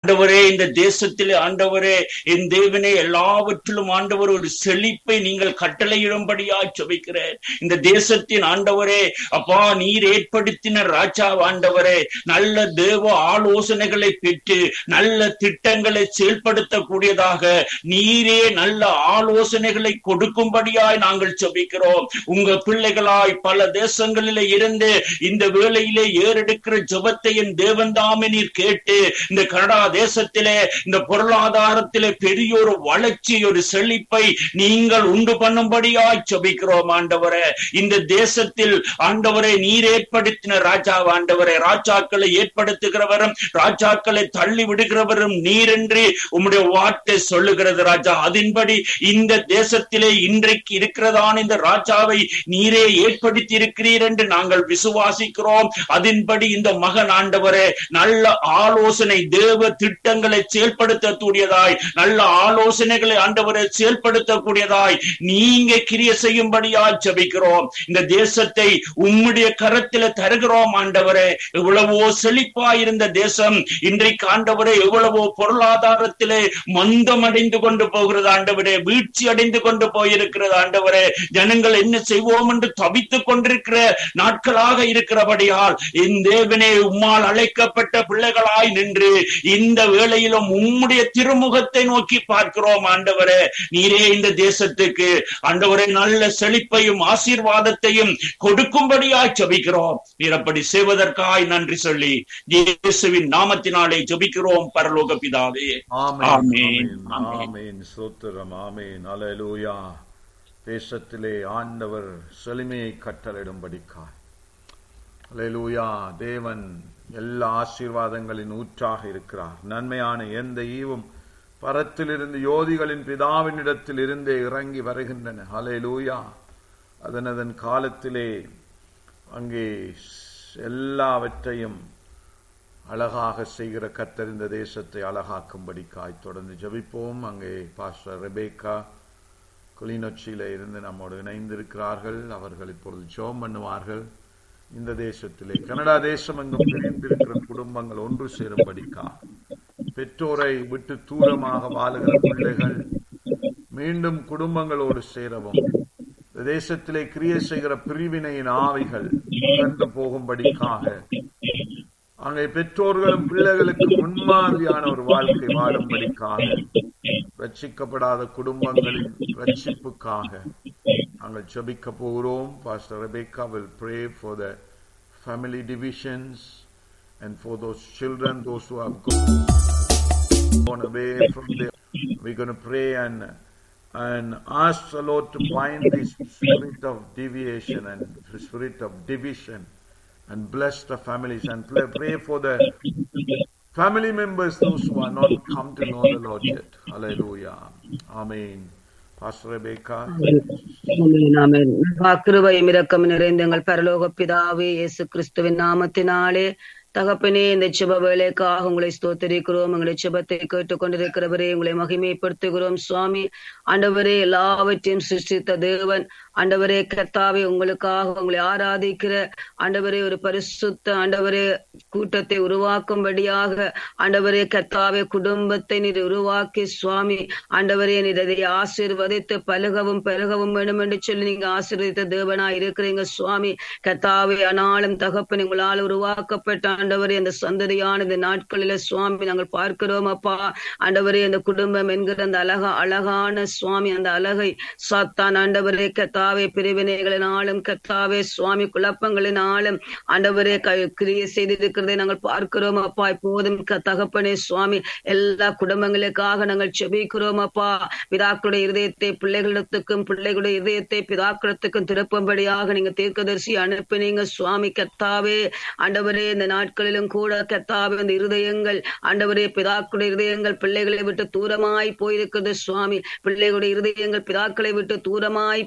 ஆண்டவரே இந்த தேசத்திலே ஆண்டவரே என் தேவனே எல்லாவற்றிலும் ஆண்டவர் ஒரு செழிப்பை நீங்கள் கட்டளையிடும்படியா ஜெபிக்கிறேன் இந்த தேசத்தின் ஆண்டவரே அப்பா நீர் ஏற்படுத்தின ராஜா ஆண்டவரே நல்ல தேவ ஆலோசனைகளை பெற்று நல்ல திட்டங்களை செயல்படுத்தக்கூடியதாக நீரே நல்ல ஆலோசனைகளை கொடுக்கும்படியாய் நாங்கள் ஜெபிக்கிறோம் உங்க பிள்ளைகளாய் பல தேசங்களிலே இருந்து இந்த வேளையிலே ஏறெடுக்கிற ஜெபத்தை என் தேவன்தாமே நீர் கேட்டு இந்த கனடா தேசத்திலே இந்த பொருளாதாரத்திலே பெரிய ஒரு வளர்ச்சி ஒரு செழிப்பை நீங்கள் உண்டு பண்ணும்படியாய் ஜெபிக்கிறோம் ஆண்டவரே இந்த தேசத்தில் ஆண்டவரை நீர் ஏற்படுத்தின ராஜா ஆண்டவரே ராஜாக்களை ஏற்படுத்துகிறவரும் ராஜாக்களை தள்ளி விடுகிறவரும் நீர் என்று உம்முடைய வார்த்தை சொல்லுகிறது ராஜா அதன்படி இந்த தேசத்திலே இன்றைக்கு இருக்கிறதான இந்த ராஜாவை நீரே ஏற்படுத்தி இருக்கிறீர் என்று நாங்கள் விசுவாசிக்கிறோம் அதன்படி இந்த மகன் ஆண்டவரே நல்ல ஆலோசனை தேவ திட்டங்களை செயல்படுத்தக்கூடியதாய் நல்ல ஆலோசனைகளை ஆண்டவரை செயல்படுத்தக்கூடியதாய் நீங்க கிரிய செய்யும்படியாய் ஜெபிக்கிறோம் இந்த தேசத்தை உம்முடைய கரத்தில தருகிறோம் ஆண்டவரே எவ்வளவோ செழிப்பா இருந்த தேசம் இன்றைக்கு ஆண்டவரே எவ்வளவோ பொருளாதாரத்திலே மந்தம் அடைந்து கொண்டு போகிறது ஆண்டவரே வீழ்ச்சி அடைந்து கொண்டு போயிருக்கிறது ஆண்டவரே ஜனங்கள் என்ன செய்வோம் என்று தவித்துக் கொண்டிருக்கிற நாட்களாக இருக்கிறபடியால் இந்த தேவனே உம்மால் அழைக்கப்பட்ட பிள்ளைகளாய் நின்று இந்த வேளையிலும் உம்முடைய திருமுகத்தை நோக்கி பார்க்கிறோம் ஆண்டவரே நீரே இந்த தேசத்துக்கு ஆண்டவரே நல்ல செழிப்பையும் ஆசீர்வாதத்தையும் கொடுக்கும்படியாய் ஜெபிக்கிறோம் நீர் அப்படி செய்வதற்காய் நன்றி சொல்லி இயேசுவின் நாமத்தினாலே ஜெபிக்கிறோம் பரலோக பிதாவே ஆமென் ஆமென். ஆமென் ஆமென் சோத்திரம் ஆமென் அல்லேலூயா தேசத்திலே ஆண்டவர் செழுமையை கட்டளிடும்படிக்காய் அல்லேலூயா தேவன் எல்லா ஆசீர்வாதங்களின் ஊற்றாக இருக்கிறார் நன்மையான எந்த ஈவும் பரத்திலிருந்து யோதிகளின் பிதாவினிடத்தில் இருந்தே இறங்கி வருகின்றன ஹalleluya அதன் அதன் காலத்திலே அங்கே எல்லாவற்றையும் அழகாக செய்கிற கர்த்தர் இந்த தேசத்தை அழகாக்கும்படிக்காய் தொடர்ந்து ஜெபிப்போம் அங்கே பாஸ்டர் ரெபேக்கா கிளிநொச்சியில இருந்து நம்மோடு இணைந்திருக்கிறார்கள் அவர்கள் இப்பொழுது ஜெபம் பண்ணுவார்கள் இந்த தேசத்திலே கனடா தேசம் எங்கும் பிரிந்திருக்கிற குடும்பங்கள் ஒன்று சேரும்படிக்கா பெற்றோரை விட்டு தூரமாக வாழுகிற பிள்ளைகள் மீண்டும் குடும்பங்களோடு சேரவும் இந்த தேசத்திலே கிரியை செய்கிற பிரிவினையின் ஆவிகள் இறந்து போகும்படிக்காக அங்கே பெற்றோர்களும் பிள்ளைகளுக்கு முன்மாதிரியான ஒரு வாழ்க்கை வாழும்படிக்காக ரட்சிக்கப்படாத குடும்பங்களின் ரட்சிப்புக்காக நாங்கள் ஜெபிக்க போகிறோம் pastor Rebecca will pray for the family divisions and for those children those who have gone away from there we're going to pray and and ask the Lord to bind this spirit of deviation and the spirit of division and bless the families and pray, pray for the family members, those who are not come to know the Lord yet. Hallelujah. Amen. Pastor Rebecca. Amen, amen. மகா கிருபையும் இரக்கம் நிறைந்த எங்கள் பரலோக பிதாவே இயேசு கிறிஸ்துவின் நாமத்தினாலே தகப்பனே இந்த சுப வேலைக்காக உங்களை ஸ்தோத்தரிக்கிறோம் உங்களை சுபத்தை கேட்டுக்கொண்டிருக்கிறவரே உங்களை மகிமைப்படுத்துகிறோம் சுவாமி ஆண்டவரே எல்லாவற்றையும் சிருஷ்டித்த தேவன் ஆண்டவரே கர்த்தாவே உங்களுக்காக உங்களை ஆராதிக்கிற ஆண்டவரே ஒரு பரிசுத்த ஆண்டவரே கூட்டத்தை உருவாக்கும்படியாக ஆண்டவரே கர்த்தாவே குடும்பத்தை நீர் உருவாக்கி சுவாமி ஆண்டவரே நீர் அதை ஆசீர்வதித்து பலகவும் பெருகவும் வேண்டும் என்று சொல்லி நீங்க ஆசீர்வதித்த தேவனாய் இருக்கிறீங்க சுவாமி கர்த்தாவே ஆனாலும் தகப்பன் உங்களால் உருவாக்கப்பட்ட ஆண்டவரே அந்த சந்ததியான இந்த நாட்களில சுவாமி நாங்கள் பார்க்கிறோம் அப்பா ஆண்டவரே அந்த குடும்பம் என்கிற அந்த அழகா அழகான சுவாமி அந்த அழகை சாத்தான் ஆண்டவரே கத்தாவே பிரிவினைகளினாலும் கத்தாவே சுவாமி குழப்பங்களினாலும் ஆண்டவரே க- கிரியை செய்திருக்கிறதை நாங்கள் பார்க்கிறோம் அப்பா இப்போதும் க- தகப்பனே சுவாமி எல்லா குடும்பங்களுக்காக நாங்கள் செபிக்கிறோம் அப்பா பிதாக்களுடைய இருதயத்தை பிள்ளைகளிடத்துக்கும் பிள்ளைகளுடைய இருதயத்தை பிதாக்களத்துக்கும் திருப்பும்படியாக நீங்க தீர்க்கதரிசி அனுப்பினீங்க சுவாமி கத்தாவே ஆண்டவரே இந்த நாட்களிலும் கூட கத்தாவே அந்த இருதயங்கள் ஆண்டவரே பிதாக்களுடைய இருதயங்கள் பிள்ளைகளை விட்டு தூரமாய் போயிருக்கிறது சுவாமி பிள்ளைகளுடைய இருதயங்கள் பிதாக்களை விட்டு தூரமாய் போயிருக்கிறது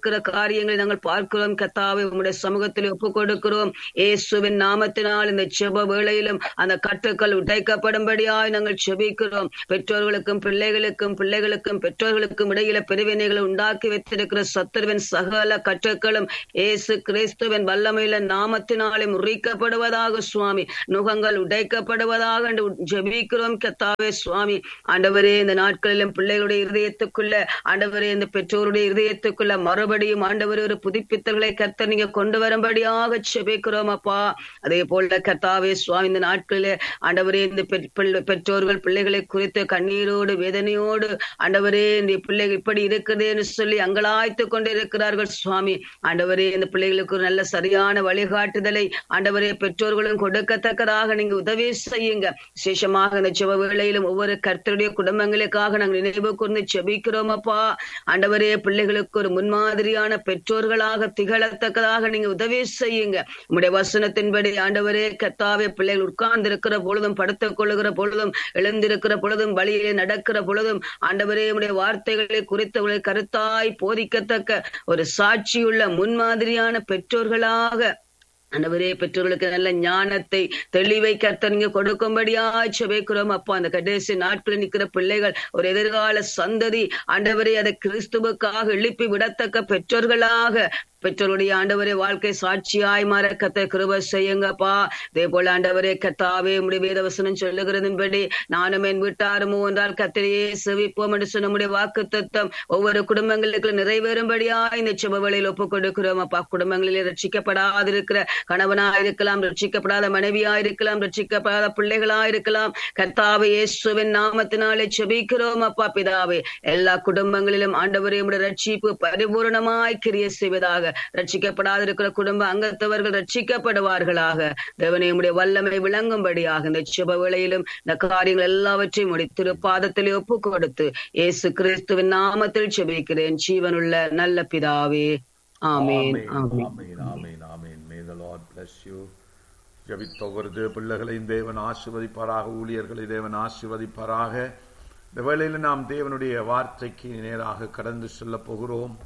இருக்கிற காரியங்களை நாங்கள் பார்க்கிறோம் கத்தாவை உம்முடைய சமூகத்தில் ஒப்புக் கொடுக்கிறோம் இயேசுவின் நாமத்தினால் இந்த செப வேளையிலும் அந்த கட்டுக்கள் உடைக்கப்படும்படியாய் நாங்கள் செபிக்கிறோம் பெற்றோர்களுக்கும் பிள்ளைகளுக்கும் பிள்ளைகளுக்கும் பெற்றோர்களுக்கும் இடையில பிரிவினைகளை உண்டாக்கி வைத்திருக்கிற சத்துருவின் சகல கட்டுக்களும் இயேசு கிறிஸ்துவின் வல்லமையில நாமத்தினாலே முறிக்கப்படுவதாக சுவாமி நுகங்கள் உடைக்கப்படுவதாக என்று ஜெபிக்கிறோம் கத்தாவே சுவாமி ஆண்டவரே இந்த நாட்களிலும் பிள்ளைகளுடைய இருதயத்துக்குள்ள ஆண்டவரே இந்த பெற்றோருடைய இருதயத்துக்குள்ள மறுபடியும் ஆண்டவரே ஒரு புதுப்பித்தல்களை கர்த்தர் நீங்க கொண்டு வரும்படியாக செபிக்கிறோம் அப்பா அதே போல கர்த்தாவே சுவாமி இந்த நாட்களிலே ஆண்டவரே இந்த பெற்- பிள்ளை- பெற்றோர்கள் பிள்ளைகளை குறித்து கண்ணீரோடு வேதனையோடு ஆண்டவரே இந்த பிள்ளை இப்படி இருக்குதுன்னு சொல்லி அங்கலாய்த்து கொண்டு இருக்கிறார்கள் சுவாமி ஆண்டவரே இந்த பிள்ளைகளுக்கு ஒரு நல்ல சரியான வழிகாட்டுதலை ஆண்டவரே பெற்றோர்களும் கொடுக்கத்தக்கதாக நீங்க உதவி செய்யுங்க விசேஷமாக இந்த செவ வேளையிலும் ஒவ்வொரு கர்த்தருடைய குடும்பங்களுக்காக நாங்கள் நினைவு கூர்ந்து செபிக்கிறோம் அப்பா ஆண்டவரே பிள்ளைகளுக்கு ஒரு முன்மாதிரியான பெற்றோர்களாக திகழத்தக்கதாக நீங்க உதவி செய்யுங்க உம்முடைய வசனத்தின்படி ஆண்டவரே கத்தாவே பிள்ளைகள் உட்கார்ந்து இருக்கிற பொழுதும் படுத்துக் கொள்ளுகிற பொழுதும் எழுந்திருக்கிற பொழுதும் வழியிலே நடக்கிற பொழுதும் ஆண்டவரே உடைய வார்த்தைகளை குறித்தவர்களை கருத்தாய் போதிக்கத்தக்க ஒரு சாட்சியுள்ள முன்மாதிரியான பெற்றோர்களாக ஆண்டவரே பெற்றோர்களுக்கு நல்ல ஞானத்தை தெளிவை கர்த்தர் நீங்க கொடுக்கும்படியாய் செபிக்கிறோம் அப்பா அந்த கடைசி நாட்களில் நிற்கிற பிள்ளைகள் ஒரு எதிர்கால சந்ததி ஆண்டவரே அதை கிறிஸ்துவுக்காக எழுப்பி விடத்தக்க பெற்றோர்களாக பெற்றோருடைய ஆண்டவரே வாழ்க்கை சாட்சியாய் மாற கத்த கிருப செய்யுங்கப்பா அதே போல ஆண்டவரே கத்தாவே உடைய வேதவசனம் சொல்லுகிறதின்படி நானும் என் வீட்டாருமோ என்றால் கத்திரியே செவிப்போம் என்று சொன்ன நம்முடைய வாக்கு தத்துவம் ஒவ்வொரு குடும்பங்களுக்கு நிறைவேறும்படியா இந்த செபவழியில் ஒப்புக் கொடுக்கிறோம் அப்பா குடும்பங்களிலே ரட்சிக்கப்படாதிருக்கிற கணவனா இருக்கலாம் ரட்சிக்கப்படாத மனைவியா இருக்கலாம் ரட்சிக்கப்படாத பிள்ளைகளா இருக்கலாம் கர்த்தாவே இயேசுவின் நாமத்தினாலே செபிக்கிறோம் அப்பா பிதாவே எல்லா குடும்பங்களிலும் ஆண்டவரே உடைய ரட்சிப்பு பரிபூரணமாய் கிரிய செய்வதாக ரட்சிக்கப்படாதிருக்கிற குடும்ப அங்கத்தவர்கள் ரட்சிக்கப்படுவார்களாக தேவனே உடைய வல்லமை விளங்கும்படியாக இந்த சுப வேளையிலும் இந்த காரியங்கள் எல்லாவற்றையும் உடைய திருப்பாதத்திலே ஒப்பு கொடுத்து இயேசு கிறிஸ்துவின் நாமத்தில் செபிக்கிறேன் ஜீவனுள்ள நல்ல பிதாவே amen amen amen amen amen may the Lord bless you ஜெபித்த ஒவ்வொரு தேவ பிள்ளைகளையும் தேவன் ஆசிர்வதிப்பாராக ஊழியர்களை தேவன் ஆசிர்வதிப்பாராக இந்த வேளையில் நாம் தேவனுடைய வார்த்தைக்கு நேராக கடந்து செல்ல போகிறோம்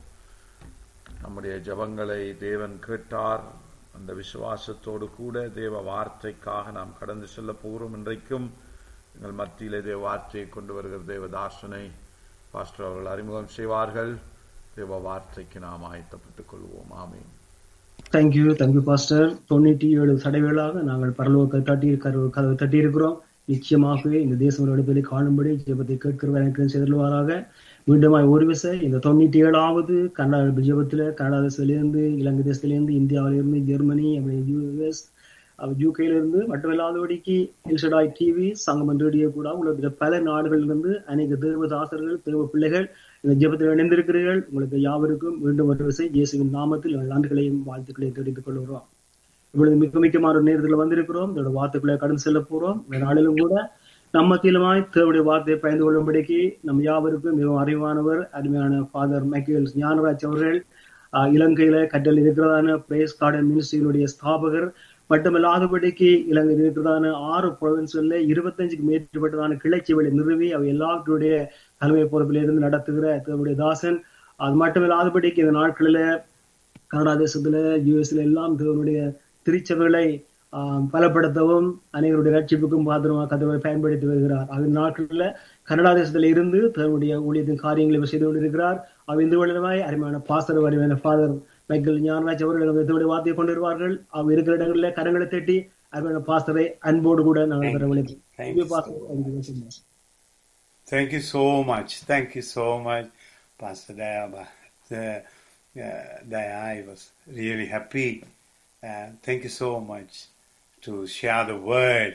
நம்முடைய ஜெபங்களை தேவன் கேட்டார் அந்த விசுவாசத்தோடு கூட தேவ வார்த்தைக்காக நாம் கடந்து செல்ல போகிறோம் இன்றைக்கும் எங்கள் மத்தியிலே தேவ வார்த்தையை கொண்டு வருகிற தேவதாசனை பாஸ்டர் அவர்கள் அறிமுகம் செய்வார்கள் தேவ வார்த்தைக்கு நாம் ஆயத்தப்பட்டுக் கொள்வோம் ஆமீன் தேங்க்யூ தேங்க்யூ பாஸ்டர் தொண்ணூற்றி ஏழு தடைகளாக நாங்கள் பரலோக தட்டி கரு- கதவை தட்டி இருக்கிறோம் நிச்சயமாகவே இந்த தேசம் இடத்திலே காணும்படி ஜெபத்தை கேட்கிறவர் எனக்கு செய்தல்வாராக மீண்டுமாய் ஒரு விசை இந்த தொண்ணூற்றி ஏழாவது கனடா ஜெபத்தில் கனடா தேசத்திலிருந்து இலங்கை தேசத்திலிருந்து இந்தியாவிலிருந்து ஜெர்மனி அப்படி யூஎஸ் யூகேல மட்டுமில்லாதபடிக்கு எல்ஷடாய் டிவி சங்கமன் ரேடியோ கூட உலகத்தில் பல நாடுகளிலிருந்து அநேக தேவதாசர்கள் தேவ பிள்ளைகள் இந்த ஜெபத்தில் இணைந்திருக்கிறீர்கள் உங்களுக்கு யாவருக்கும் மீண்டும் ஒரு விசை இயேசுவின் நாமத்தில் எங்கள் நன்றிகளையும் வாழ்த்துக்களையும் தெரிவித்துக் கொள்கிறோம் இப்பொழுது மிக முக்கியமான ஒரு நேரத்தில் வந்திருக்கிறோம் இதோட வார்த்தைகளை கடந்து செல்ல போறோம் இந்த நாளிலும் கூட நம்ம தீலமாய் தேவடைய வார்த்தையை பயந்து கொள்ளும்படிக்கு நம் யாவருக்கும் மிகவும் அறிவானவர் அருமையான ஃபாதர் மைக்கேல் ஞானராஜ் அவர்கள் ஆஹ், இலங்கையில கற்றல் இருக்கிறதான பிரேஸ் கார்டன் மினிஸ்ட்ரியினுடைய ஸ்தாபகர் மட்டுமல்லாதபடிக்கு இலங்கையில் இருக்கிறதான ஆறு ப்ரொவின்ஸ்ல இருபத்தஞ்சுக்கு மேற்பட்டதான கிளைச்செவலை நிறுவி அவை எல்லாவற்றுடைய தலைமை பொறுப்பில் இருந்து நடத்துகிற தேவடைய தாசன் அது மட்டுமில்லாதபடிக்கு இந்த நாட்களில கனடா தேசத்துல யுஎஸ்ல எல்லாம் தேவனுடைய திருச்சபைகளை ஆஹ், பலப்படுத்தவும் அனைவருடைய ரட்சிப்புக்கும் பாத்திரமாக கதவை பயன்படுத்தி வருகிறார் அது நாட்களில் கனடா தேசத்துல இருந்து தன்னுடைய ஊழியத்தின் காரியங்களை இவர் செய்து கொண்டிருக்கிறார் அவர் இந்த வருடமாய் அருமையான பாஸ்டர் வருமான ஃபாதர் மைக்கேல் ஞானராஜ் அவர்கள் தேவனுடைய வார்த்தையை கொண்டு வருவார்கள் அவர் இருக்கிற இடங்களில் கரங்களை தட்டி அருமையான பாஸ்டரை அன்போடு கூட நாங்கள் வரவழைப்போம் Thank Thank you, you Pastor. so Thank you so much. Thank you so much. Thank you so much, Pastor Dayaba. The, uh, Daya, I was really happy. Uh, thank you so much to share the word.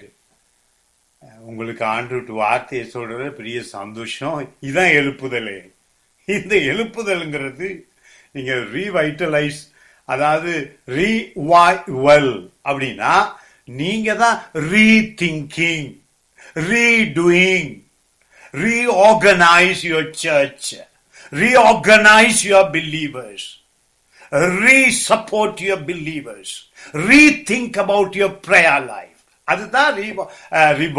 Uh, உங்களுக்கு ஆண்டு வார்த்தையை சொல்றது பெரிய சந்தோஷம் இதான் எழுப்புதலே இந்த எழுப்புதல்ங்கிறது நீங்க revitalise அதாவது ரீவாய்வல் அப்படின்னா நீங்க தான் rethinking redoing reorganize your church, reorganize your believers, re-support your believers, rethink about your prayer life. அதுதான்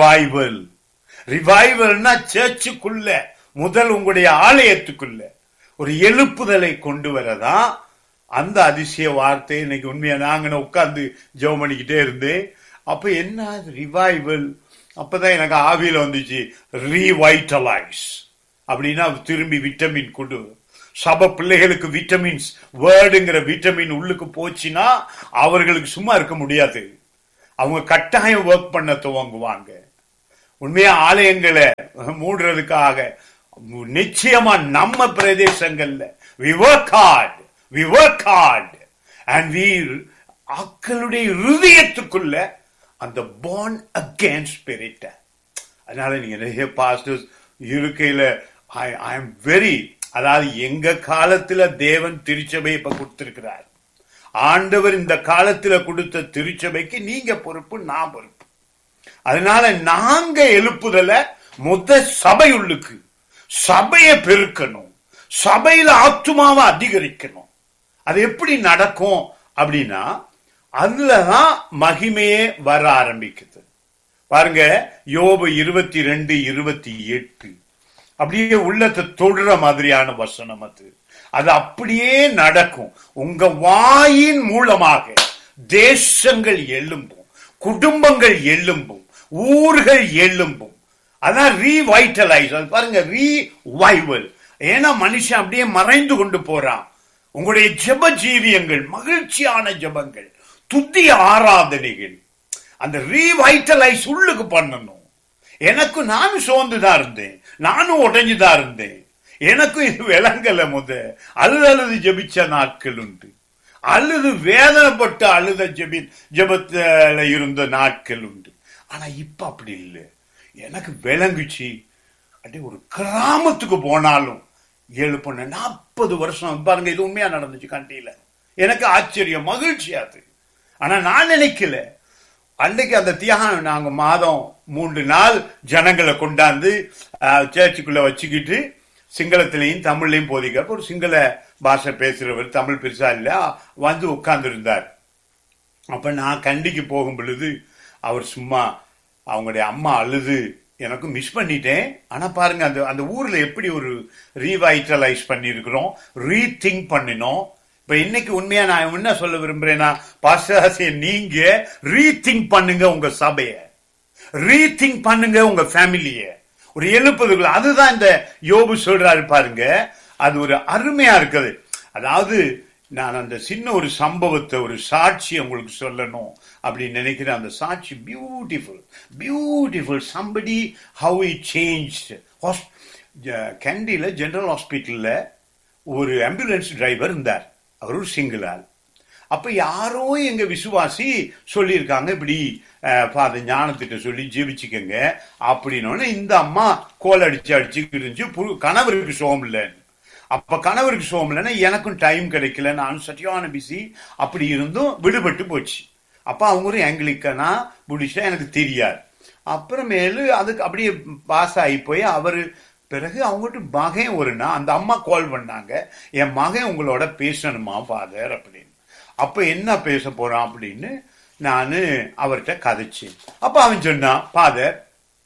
ரிவைவல் ரிவைவல்னா சர்ச்சுக்குள்ள முதல் உங்களுடைய ஆலயத்துக்குள்ள ஒரு எழுப்புதலை கொண்டு வரதான் அந்த அதிசய வார்த்தை இன்னைக்கு உண்மையா நாங்க உட்கார்ந்து ஜெபம் பண்ணிக்கிட்டே இருந்தேன் அப்ப என்ன ரிவைவல் அப்பதான் எனக்கு ஆவியில வந்துச்சு ரீவைட்டலைஸ் அப்படின்னா திரும்பி விட்டமின் கொண்டு சப பிள்ளைகளுக்கு விட்டமின்ஸ் வேர்டுங்கிற விட்டமின் உள்ளுக்கு போச்சுன்னா அவர்களுக்கு சும்மா இருக்க முடியாது அவங்க கட்டாயம் ஒர்க் பண்ண துவங்குவாங்க உண்மையா ஆலயங்களை மூடுறதுக்காக நிச்சயமா நம்ம பிரதேசங்கள்ல we work hard we work hard and we மக்களுடைய இருதயத்துக்குள்ள அந்த born again ஸ்பிரிட்ட அதனால நீங்க நிறைய பாஸ்டர்ஸ் இருக்கையில ஐ ஐ எம் வெரி அதாவது எங்க காலத்துல தேவன் திருச்சபையை இப்ப கொடுத்திருக்கிறார் ஆண்டவர் இந்த காலத்துல கொடுத்த திருச்சபைக்கு நீங்க பொறுப்பு நான் பொறுப்பு அதனால நாங்க எழுப்புதல மொத்த சபை உள்ளுக்கு சபையை பெருக்கணும் சபையில ஆத்துமாவை அதிகரிக்கணும் அது எப்படி நடக்கும் அப்படின்னா அதுலதான் மகிமையே வர ஆரம்பிக்குது பாருங்க யோபு இருபத்தி ரெண்டு இருபத்தி எட்டு அப்படியே உள்ளத்தை தொடுற மாதிரியான வசனம் அது அது அப்படியே நடக்கும் உங்க வாயின் மூலமாக தேசங்கள் எழும்பும் குடும்பங்கள் எழும்பும் ஊர்கள் எழும்பும் அதான் ரீவைட்டலைஸ் அது பாருங்க ரீவைவல் ஏன்னா மனுஷன் அப்படியே மறைந்து கொண்டு போறான் உங்களுடைய ஜெப ஜீவியங்கள் மகிழ்ச்சியான ஜெபங்கள் துத்திய ஆராதனைகள் அந்த ரீவைட்டலைஸ் உள்ளுக்கு பண்ணணும் எனக்கு நானும் சோர்ந்துதான் இருந்தேன் நானும் உடைஞ்சுதான் இருந்தேன் எனக்கும் இது விளங்கல முத அழுது அழுது ஜெபிச்ச நாட்கள் உண்டு அழுது வேதனைப்பட்டு அழுத ஜெபி ஜெபத்துல இருந்த நாட்கள் உண்டு ஆனா இப்ப அப்படி இல்லை எனக்கு விளங்குச்சு அப்படியே ஒரு கிராமத்துக்கு போனாலும் ஏழு பொண்ணு நாற்பது வருஷம் பாருங்க இது உண்மையா நடந்துச்சு கண்டியில எனக்கு ஆச்சரியம் மகிழ்ச்சி அது ஆனா நான் நினைக்கல அன்னைக்கு அந்த தியாகம் நாங்க மாதம் மூன்று நாள் ஜனங்களை கொண்டாந்து அஹ், சேர்ச்சுக்குள்ள வச்சுக்கிட்டு சிங்களத்திலையும் தமிழ்லையும் போதிக்க அப்ப ஒரு சிங்கள பாஷை பேசுறவர் தமிழ் பெருசா இல்ல வந்து உட்கார்ந்து இருந்தார் அப்ப நான் கண்டிக்கு போகும் பொழுது அவர் சும்மா அவங்களுடைய அம்மா அழுது எனக்கும் மிஸ் பண்ணிட்டேன் ஆனா பாருங்க அந்த அந்த ஊர்ல எப்படி ஒரு ரீவைட்டலைஸ் பண்ணியிருக்கிறோம் ரீதிங்க் பண்ணினோம் இப்ப இன்னைக்கு உண்மையா நான் என்ன சொல்ல விரும்புறேன்னா பாஸ்டராசிய நீங்க ரீதிங்க் பண்ணுங்க உங்க சபைய ரீதிங்க் பண்ணுங்க உங்க ஃபேமிலிய ஒரு எழுப்புதல் அதுதான் இந்த யோபு சொல்றாரு பாருங்க அது ஒரு அருமையா இருக்குது அதாவது நான் அந்த சின்ன ஒரு சம்பவத்தை ஒரு சாட்சி உங்களுக்கு சொல்லணும் அப்படின்னு நினைக்கிறேன் அந்த சாட்சி beautiful beautiful somebody how it change கேண்டில ஜெனரல் ஹாஸ்பிட்டல்ல ஒரு ஆம்புலன்ஸ் டிரைவர் இருந்தார் அவர் ஒரு சிங்கிள் ஆள் அப்ப யாரோ எங்க விசுவாசி சொல்லியிருக்காங்க இப்படி ஃபாதர் ஞானத்திட்ட சொல்லி ஜெபிச்சுக்கங்க அப்படின்னு இந்த அம்மா கோல் அடிச்சு அடிச்சுக்கிட்டு இருந்துச்சு புரு- கணவருக்கு சோகம் இல்லைன்னு அப்ப கணவருக்கு சோகம் இல்லைன்னா எனக்கும் டைம் கிடைக்கல நானும் சரியான பிஸி அப்படி இருந்தும் விடுபட்டு போச்சு அப்ப அவங்க ஒரு ஆங்கிலிக்கனா புடிச்சா எனக்கு தெரியாது அப்புறமேலு அதுக்கு அப்படியே பாஸ் ஆகி போய் அவரு பிறகு அவங்ககிட்ட மகன் ஒரு நாள் அந்த அம்மா கால் பண்ணாங்க என் மகன் உங்களோட பேசணுமா ஃபாதர் அப்படின்னு அப்ப என்ன பேச போறான் அப்படின்னு நான் அவர்கிட்ட கதைச்சேன் அப்ப அவன் சொன்னான் ஃபாதர்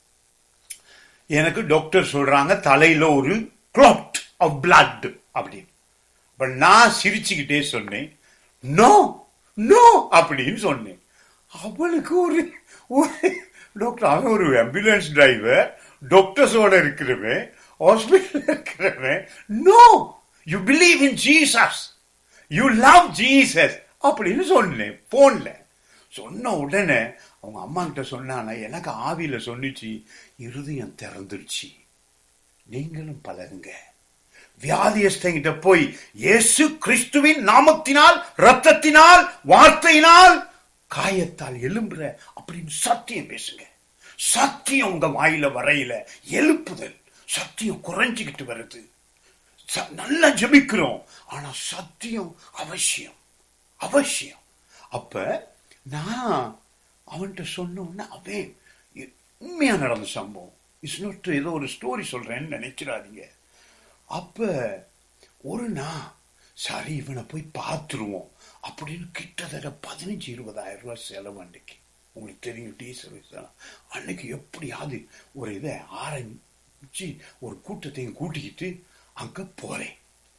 எனக்கு டாக்டர் சொல்றாங்க தலையில ஒரு clot of blood அப்படின்னு பட் நான் சிரிச்சுக்கிட்டே சொன்னேன் நோ நோ அப்படின்னு சொன்னேன் அவளுக்கு ஒரு ஒரு டாக்டர் அவன் ஒரு ஆம்புலன்ஸ் டிரைவர் டாக்டர்ஸோட இருக்கிறவன் ஹாஸ்பிட்டல் இருக்கிறவன் no you believe in Jesus you love Jesus அப்படின்னு சொன்னேன் போன்ல சொன்ன உடனே அவங்க அம்மா கிட்ட சொன்னானா எனக்கு ஆவியில சொன்னிச்சு இருதயம் திறந்துருச்சு நீங்களும் பலருங்க வியாதியஸ்தங்கிட்ட போய் இயேசு கிறிஸ்துவின் நாமத்தினால் ரத்தத்தினால் வார்த்தையினால் காயத்தால் எழும்புற அப்படின்னு சத்தியம் பேசுங்க சத்தியம் உங்க வாயில வரையில எழுப்புதல் சத்தியம் குறைஞ்சுக்கிட்டு வருது ச- நல்லா ஜெபிக்கிறோம் ஆனா சத்தியம் அவசியம் அவசியம் அப்ப நான் அவன்கிட்ட சொன்ன உடனே அவன் இ- உண்மையா நடந்த சம்பவம் இட்ஸ் நாட் ஏதோ ஒரு ஸ்டோரி சொல்றேன்னு நினைச்சிடாதீங்க அப்ப ஒரு நாள் சரி இவனை போய் பார்த்துருவோம் அப்படின்னு கிட்டத்தட்ட பதினஞ்சு இருபதாயிரம் ரூபாய் செலவு அன்னைக்கு உங்களுக்கு தெரியும் டீ சர்வீஸ் அன்னைக்கு எப்படியாவது ஒரு இதை ஆரம்பிச்சு ஒரு கூட்டத்தையும் கூட்டிக்கிட்டு அங்க போறேன்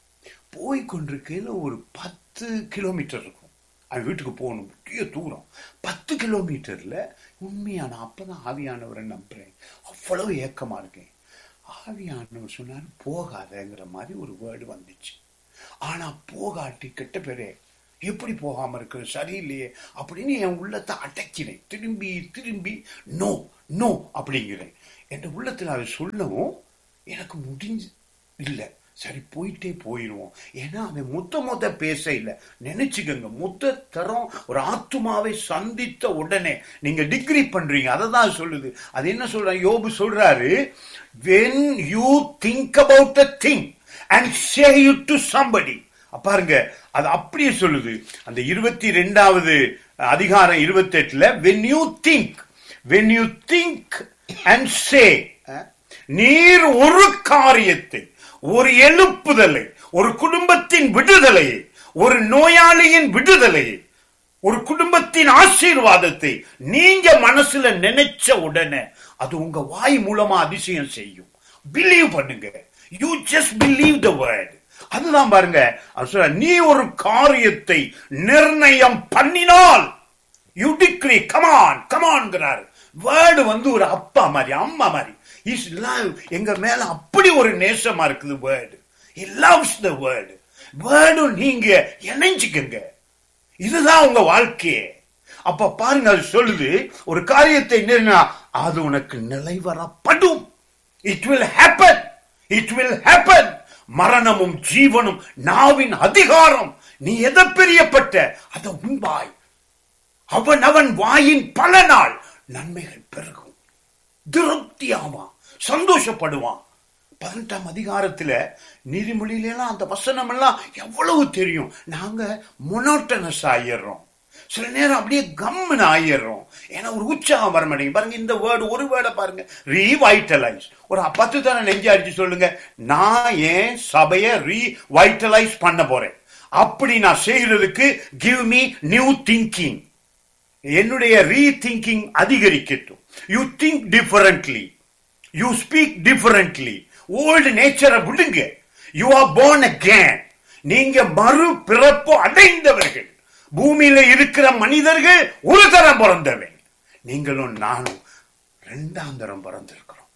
போய் கொண்டிருக்கையில ஒரு பத்து கிலோமீட்டர் இருக்கும் அவன் வீட்டுக்கு போகணும் பெரிய தூரம் பத்து கிலோமீட்டர்ல உண்மையா நான் அப்பதான் ஆவியானவரை நம்புறேன் அவ்வளவு ஏக்கமா இருக்கேன் ஆவியானவர் சொன்னார் போகாதங்கிற மாதிரி ஒரு வேர்டு வந்துச்சு ஆனா போகாட்டி கெட்ட பேரே எப்படி போகாம இருக்கிற சரியில்லையே அப்படின்னு என் உள்ளத்தை அடைக்கிறேன் திரும்பி திரும்பி நோ நோ அப்படிங்கிறேன் என் உள்ளத்துல அதை சொல்லவும் எனக்கு முடிஞ்சு இல்லை சரி போயிட்டே போயிடுவோம் ஏன்னா அவன் முத்த முத்த பேச இல்லை நினைச்சுக்கோங்க முத்த தரம் ஒரு ஆத்துமாவை சந்தித்த உடனே நீங்க டிகிரி பண்றீங்க அதை தான் சொல்லுது அது என்ன சொல்ற யோபு சொல்றாரு when you think about a thing and say you to somebody பாருங்க அது அப்படியே சொல்லுது அந்த இருபத்தி ரெண்டாவது அதிகாரம் இருபத்தி எட்டுல when you think when you think and say நீர் ஒரு காரியத்தை ஒரு எழுப்புதலை ஒரு குடும்பத்தின் விடுதலையை ஒரு நோயாளியின் விடுதலையை ஒரு குடும்பத்தின் ஆசீர்வாதத்தை நீங்க மனசுல நினைச்ச உடனே அது உங்க வாய் மூலமா அதிசயம் செய்யும் பிலீவ் பண்ணுங்க you just believe the word அதுதான் பாருங்க அவர் சொல்றார், நீ ஒரு காரியத்தை நிர்ணயம் பண்ணினால் யூ டிக்ரி கமான் கமான்ங்கிறார் வேர்டு வந்து ஒரு அப்பா மாதிரி அம்மா மாதிரி இஸ் லவ் எங்க மேல அப்படி ஒரு நேசமா இருக்குது word he loves the word வேர்டும் நீங்க இணைஞ்சுக்கங்க இதுதான் உங்க வாழ்க்கையே அப்ப பாருங்க அது சொல்லுது ஒரு காரியத்தை நிர்ணயா அது உனக்கு நிலைவரப்படும் it will happen it will happen மரணமும் ஜீவனும் நாவின் அதிகாரம் நீ எதை பிரியப்பட்ட அதை உண்பாய் அவன் அவன் வாயின் பல நாள் நன்மைகள் பெருகும் திருப்தியாவான் சந்தோஷப்படுவான் பதினெட்டாம் அதிகாரத்துல நீதிமொழியில எல்லாம் அந்த வசனம் எல்லாம் எவ்வளவு தெரியும் நாங்க மொனோட்டனஸ் ஆயிடுறோம் சில நேரம் அப்படியே கம்முன்னு ஆயிடுறோம் ஏன்னா ஒரு உற்சாகம் வர மாட்டேங்குது பாருங்க இந்த வேர்டு ஒரு வேர்டை பாருங்க ரீவைட்டலைஸ் ஒரு பத்து தானே நெஞ்சு அடிச்சு சொல்லுங்க நான் ஏன் சபையை ரீவைட்டலைஸ் பண்ண போறேன் அப்படி நான் செய்யறதுக்கு கிவ் மீ நியூ திங்கிங் என்னுடைய ரீதிங்கிங் அதிகரிக்கட்டும் you think differently you speak differently old நேச்சரை விடுங்க யூ ஆர் born again நீங்க மறு பிறப்பு அடைந்தவர்கள் பூமியில இருக்கிற மனிதர்கள் ஒரு தரம் பிறந்தவன் நீங்களும் நானும் ரெண்டாம் தரம் பிறந்திருக்கிறோம்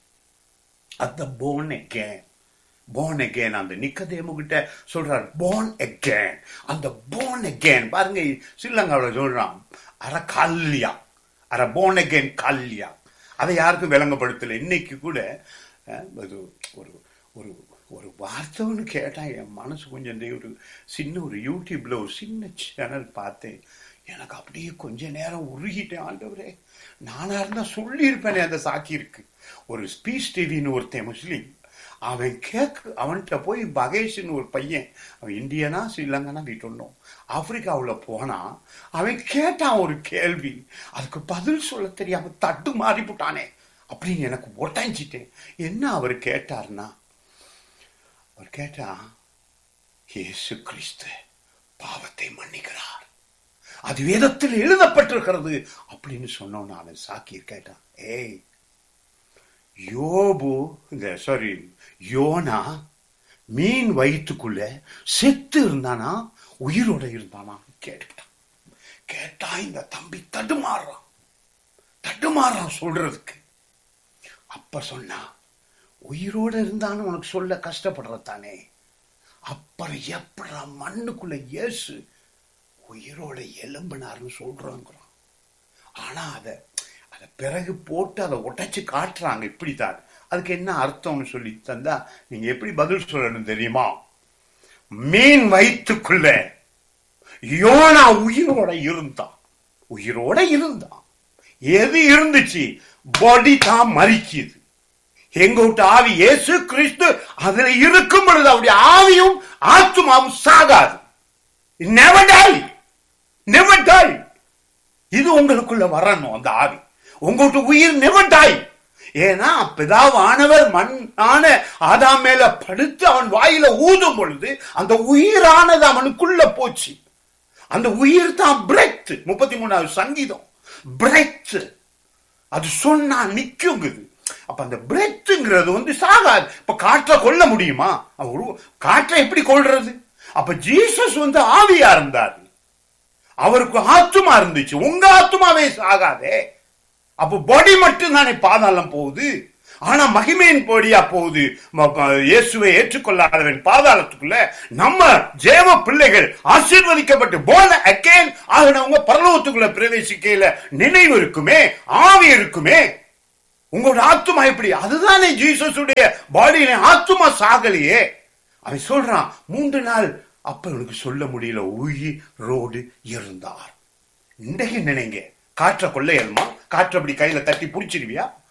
அந்த born again born again அந்த நிக்கதேமு கிட்ட சொல்றார் born again அந்த born again பாருங்க ஸ்ரீலங்காவில் சொல்றான் அர கல்யா அர born again கல்யா அதை யாருக்கும் விளங்கப்படுத்தல இன்னைக்கு கூட அஹ், அது ஒரு ஒரு ஒரு வார்த்தை ஒன்று கேட்டா என் மனசு கொஞ்சம் இந்த ஒரு சின்ன ஒரு யூடியூப்ல ஒரு சின்ன சேனல் பார்த்தேன் எனக்கு அப்படியே கொஞ்ச நேரம் உருகிட்டேன் ஆண்டவரே நானா இருந்தா சொல்லியிருப்பேனே அந்த சாக்கி இருக்கு ஒரு ஸ்பீச் டிவின்னு ஒருத்தன் முஸ்லீம் அவன் கேக்கு அவன்கிட்ட போய் பகேஷ்னு ஒரு பையன் அவன் இந்தியனா ஸ்ரீலங்கனா வீட்டுண்டோம் ஆப்பிரிக்காவில் போனா அவன் கேட்டான் ஒரு கேள்வி அதுக்கு பதில் சொல்ல தெரியாம தட்டு மாறி போட்டானே அப்படின்னு எனக்கு ஒட்டாஞ்சிட்டேன் என்ன அவர் கேட்டார்னா அவர் கேட்டா இயேசு கிறிஸ்து பாவத்தை மன்னிக்கிறார் அது வேதத்தில் எழுதப்பட்டிருக்கிறது அப்படின்னு சொன்னோம் நான் சாக்கீர் கேட்டான் ஏய் யோபு இந்த சாரி யோனா மீன் வயிற்றுக்குள்ள செத்து இருந்தானா உயிரோட இருந்தானா கேட்டுக்கிட்டான் கேட்டா இந்த தம்பி தடுமாறுறான் தடுமாறுறான் சொல்றதுக்கு அப்ப சொன்னா உயிரோட இருந்தான்னு உனக்கு சொல்ல கஷ்டப்படுறதானே அப்புறம் எப்படா மண்ணுக்குள்ள இயேசு உயிரோட எலும்பினார்னு சொல்றோங்கிறான் ஆனா அத அத பிறகு போட்டு அதை உடைச்சு காட்டுறாங்க இப்படித்தான் அதுக்கு என்ன அர்த்தம்னு சொல்லி தந்தா நீங்க எப்படி பதில் சொல்லணும் தெரியுமா மீன் வயிற்றுக்குள்ள யோனா உயிரோட இருந்தான் உயிரோட இருந்தான் எது இருந்துச்சு பாடி தான் மறிக்குது எங்க விட்டு ஆவி இயேசு கிறிஸ்து அதுல இருக்கும் பொழுது அவருடைய ஆவியும் ஆத்துமாவும் சாகாது நெவர் டை நெவர் டை இது உங்களுக்குள்ள வரணும் அந்த ஆவி உங்கள்கிட்ட உயிர் நிவட்டாய் ஏன்னா பிதாவானவர் மண்ணான ஆதாம் மேல படுத்து அவன் வாயில ஊதும் பொழுது அந்த உயிரானது அவனுக்குள்ள போச்சு அந்த உயிர் தான் பிரெத் முப்பத்தி மூணாவது சங்கீதம் பிரெத் அது சொன்னா நிக்குங்குது அப்ப அந்த பிரெத்துங்கிறது வந்து சாகாது இப்ப காற்றை கொல்ல முடியுமா அவன் ஒரு- காற்றை எப்படி கொள்றது அப்ப ஜீசஸ் வந்து ஆவியா இருந்தார் அவருக்கு ஆத்துமா இருந்துச்சு உங்க ஆத்துமாவே சாகாதே அப்ப பாடி மட்டும் தானே பாதாளம் போகுது ஆனா மகிமையின் பொடியா போகுது ம- ம- இயேசுவை ஏற்றுக்கொள்ளாதவன் பாதாளத்துக்குள்ள நம்ம ஜேவ பிள்ளைகள் ஆசீர்வதிக்கப்பட்டு போன அகேன் ஆகினவங்க பரலோகத்துக்குள்ள பிரவேசிக்கையில நினைவு இருக்குமே ஆவி இருக்குமே உங்களோட ஆத்துமா எப்படி அதுதானே ஜீசஸுடைய பாடியில ஆத்துமா சாகலையே அவன் சொல்றான் மூன்று நாள் அப்ப எனக்கு சொல்ல முடியல உயிரோடு இருந்தார் இன்றைக்கு நினைங்க காற்ற கொள்ளையல்மா காற்று அப்படி கையில தட்டி புடிச்சிருவியா